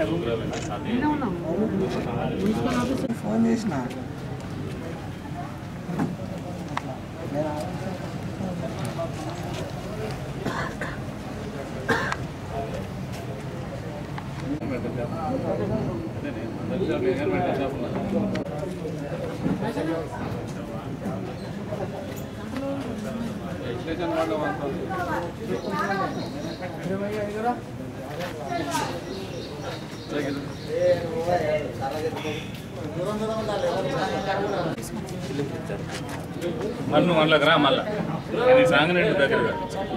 Phone చేసిన మరి నువ్వు అందులోకి రా మళ్ళా అది సాంగనేటి దగ్గరగా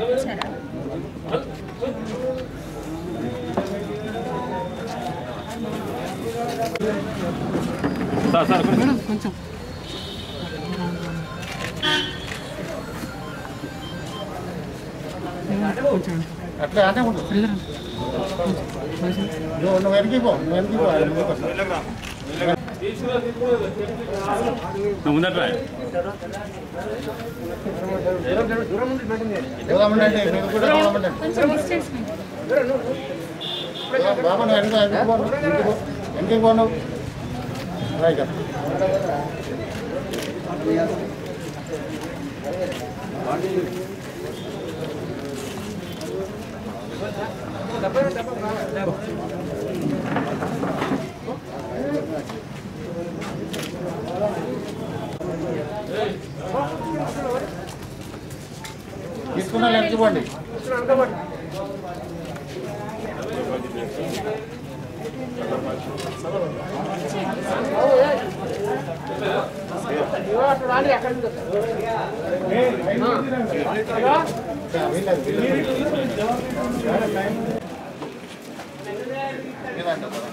సార్ సార్ కొంచెం అట్లా అంటే ఉండు నువ్వు నువ్వు వెనక్కి పో నువ్వు వెనక్కి పో ఆయన ముందుకు వస్తాడు. నువ్వు ముందట్రా దూరం ఉండండి మీరు కూడా దూరం ఉండండి బాబా నువ్వు వెనక వెనక్కి పో వెనక్కి పో వెనక్కి పో నువ్వు రైట్ తీసుకున్నా వెనక్కి పోండి వీళ్ళది, వీళ్ళది. ఇదంట కదా.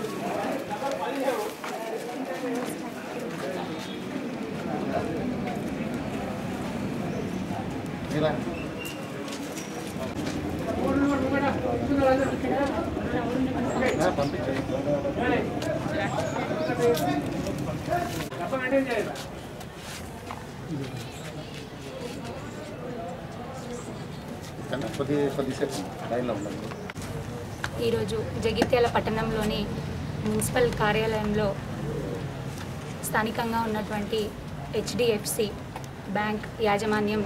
ఇదంట. ఆ, పంపించండి కన్నా కొద్ది కొద్దిసేపు లైన్లో ఉండండి ఈరోజు జగిత్యాల పట్టణంలోని మున్సిపల్ కార్యాలయంలో స్థానికంగా ఉన్నటువంటి హెచ్డిఎఫ్సి బ్యాంక్ యాజమాన్యం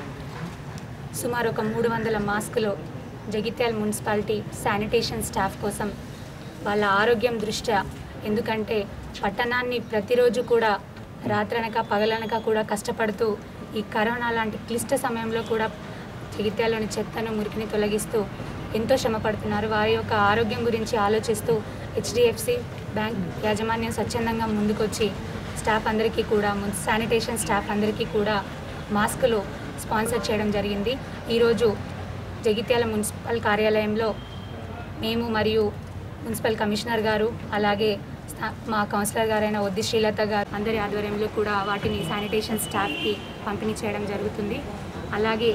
సుమారు ఒక మూడు వందల మాస్కులు జగిత్యాల మున్సిపాలిటీ శానిటేషన్ స్టాఫ్ కోసం వాళ్ళ ఆరోగ్యం దృష్ట్యా ఎందుకంటే పట్టణాన్ని ప్రతిరోజు కూడా రాత్రనక పగలనక కూడా కష్టపడుతూ ఈ కరోనా లాంటి క్లిష్ట సమయంలో కూడా జగిత్యాలోని చెత్తను మురికిని తొలగిస్తూ ఎంతో శ్రమ పడుతున్నారు వారి యొక్క ఆరోగ్యం గురించి ఆలోచిస్తూ హెచ్డిఎఫ్సి బ్యాంక్ యాజమాన్యం స్వచ్ఛందంగా ముందుకొచ్చి స్టాఫ్ అందరికీ కూడా మున్ శానిటేషన్ స్టాఫ్ అందరికీ కూడా మాస్కులు స్పాన్సర్ చేయడం జరిగింది ఈరోజు జగిత్యాల మున్సిపల్ కార్యాలయంలో మేము మరియు మున్సిపల్ కమిషనర్ గారు అలాగే స్థా- మా కౌన్సిలర్ గారైన ఒద్ది శ్రీలత గారు అందరి ఆధ్వర్యంలో కూడా వాటిని శానిటేషన్ స్టాఫ్కి పంపిణీ చేయడం జరుగుతుంది అలాగే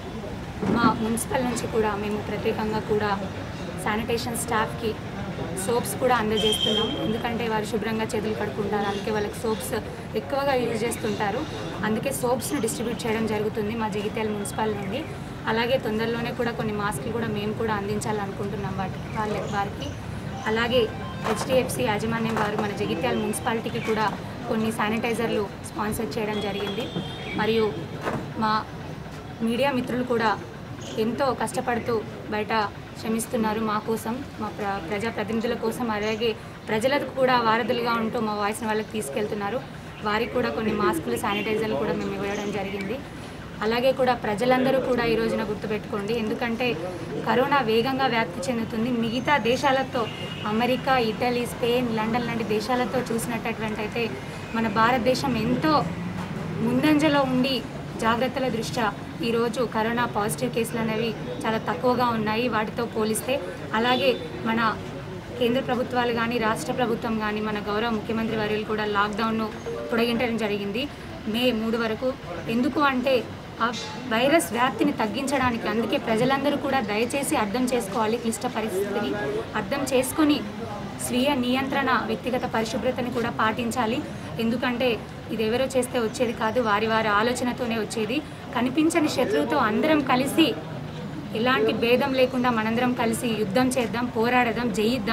మా మున్సిపల్ నుంచి కూడా మేము ప్రత్యేకంగా కూడా శానిటేషన్ స్టాఫ్కి సోప్స్ కూడా అందజేస్తున్నాం ఎందుకంటే వారు శుభ్రంగా చేతులు కడుక్కుంటారు అందుకే వాళ్ళకి సోప్స్ ఎక్కువగా యూజ్ చేస్తుంటారు అందుకే సోప్స్ని డిస్ట్రిబ్యూట్ చేయడం జరుగుతుంది మా జగిత్యాల మున్సిపల్ నుండి అలాగే తొందరలోనే కూడా కొన్ని మాస్కులు కూడా మేము కూడా అందించాలనుకుంటున్నాం వాటి వాళ్ళ వారికి అలాగే హెచ్డిఎఫ్సి యాజమాన్యం వారు మన జగిత్యాల మున్సిపాలిటీకి కూడా కొన్ని శానిటైజర్లు స్పాన్సర్ చేయడం జరిగింది మరియు మా మీడియా మిత్రులు కూడా ఎంతో కష్టపడుతూ బయట శ్రమిస్తున్నారు మా కోసం మా ప్ర ప్రజాప్రతినిధుల కోసం అలాగే ప్రజలకు కూడా వారధులుగా ఉంటూ మా వాయిస్ని వాళ్ళకి తీసుకెళ్తున్నారు వారికి కూడా కొన్ని మాస్కులు శానిటైజర్లు కూడా మేము ఇవ్వడం జరిగింది అలాగే కూడా ప్రజలందరూ కూడా ఈ రోజున గుర్తుపెట్టుకోండి ఎందుకంటే కరోనా వేగంగా వ్యాప్తి చెందుతుంది మిగతా దేశాలతో అమెరికా ఇటలీ స్పెయిన్ లండన్ లాంటి దేశాలతో చూసినట్టటువంటి అయితే మన భారతదేశం ఎంతో ముందంజలో ఉండి జాగ్రత్తల దృష్ట్యా ఈరోజు కరోనా పాజిటివ్ కేసులు అనేవి చాలా తక్కువగా ఉన్నాయి వాటితో పోలిస్తే అలాగే మన కేంద్ర ప్రభుత్వాలు కానీ రాష్ట్ర ప్రభుత్వం కానీ మన గౌరవ ముఖ్యమంత్రి వర్యులు కూడా లాక్డౌన్ను పొడిగించడం జరిగింది మే మూడు వరకు ఎందుకు అంటే ఆ వైరస్ వ్యాప్తిని తగ్గించడానికి అందుకే ప్రజలందరూ కూడా దయచేసి అర్థం చేసుకోవాలి క్లిష్ట పరిస్థితిని అర్థం చేసుకొని స్వీయ నియంత్రణ వ్యక్తిగత పరిశుభ్రతని కూడా పాటించాలి ఎందుకంటే ఇది ఎవరో చేస్తే వచ్చేది కాదు వారి వారి ఆలోచనతోనే వచ్చేది కనిపించని శత్రువుతో అందరం కలిసి ఎలాంటి భేదం లేకుండా మనందరం కలిసి యుద్ధం చేద్దాం పోరాడదాం జయిద్దాం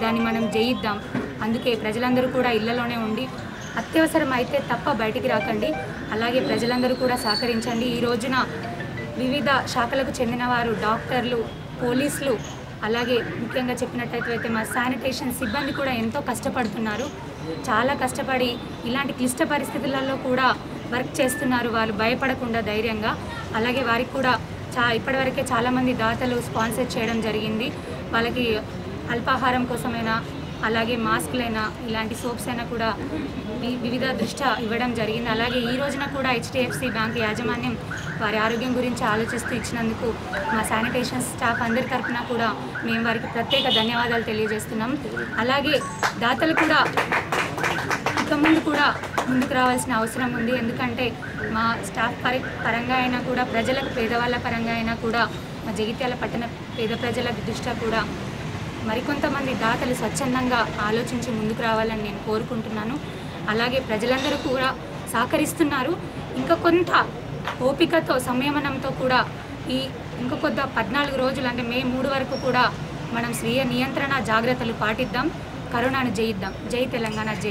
దాన్ని మనం జయిద్దాం అందుకే ప్రజలందరూ కూడా ఇళ్లలోనే ఉండి అత్యవసరం అయితే తప్ప బయటికి రాకండి అలాగే ప్రజలందరూ కూడా సహకరించండి ఈ రోజున వివిధ శాఖలకు చెందిన వారు డాక్టర్లు పోలీసులు అలాగే ముఖ్యంగా చెప్పినట్టయితే మా శానిటేషన్ సిబ్బంది కూడా ఎంతో కష్టపడుతున్నారు చాలా కష్టపడి ఇలాంటి క్లిష్ట పరిస్థితులలో కూడా వర్క్ చేస్తున్నారు వాళ్ళు భయపడకుండా ధైర్యంగా అలాగే వారికి కూడా చా ఇప్పటివరకే చాలామంది దాతలు స్పాన్సర్ చేయడం జరిగింది వాళ్ళకి అల్పాహారం కోసమైనా అలాగే మాస్క్లైనా ఇలాంటి సోప్స్ అయినా కూడా వి- వివిధ దృష్ట్యా ఇవ్వడం జరిగింది అలాగే ఈ రోజున కూడా హెచ్డిఎఫ్సి బ్యాంక్ యాజమాన్యం వారి ఆరోగ్యం గురించి ఆలోచిస్తూ ఇచ్చినందుకు మా శానిటేషన్ స్టాఫ్ అందరి తరఫున కూడా మేము వారికి ప్రత్యేక ధన్యవాదాలు తెలియజేస్తున్నాం అలాగే దాతలు కూడా ఇక ముందు కూడా ముందుకు రావాల్సిన అవసరం ఉంది ఎందుకంటే మా స్టాఫ్ పరి పరంగా అయినా కూడా ప్రజలకు పేదవాళ్ళ పరంగా అయినా కూడా మా జగిత్యాల పట్టణ పేద ప్రజల దృష్ట్యా కూడా మరికొంతమంది దాతలు స్వచ్ఛందంగా ఆలోచించి ముందుకు రావాలని నేను కోరుకుంటున్నాను అలాగే ప్రజలందరూ కూడా సహకరిస్తున్నారు ఇంకా కొంత ఓపికతో సంయమనంతో కూడా ఈ ఇంకా కొద్ది పద్నాలుగు రోజులు అంటే మే మూడు వరకు కూడా మనం స్వీయ నియంత్రణ జాగ్రత్తలు పాటిద్దాం కరోనాను జయిద్దాం జై తెలంగాణ జై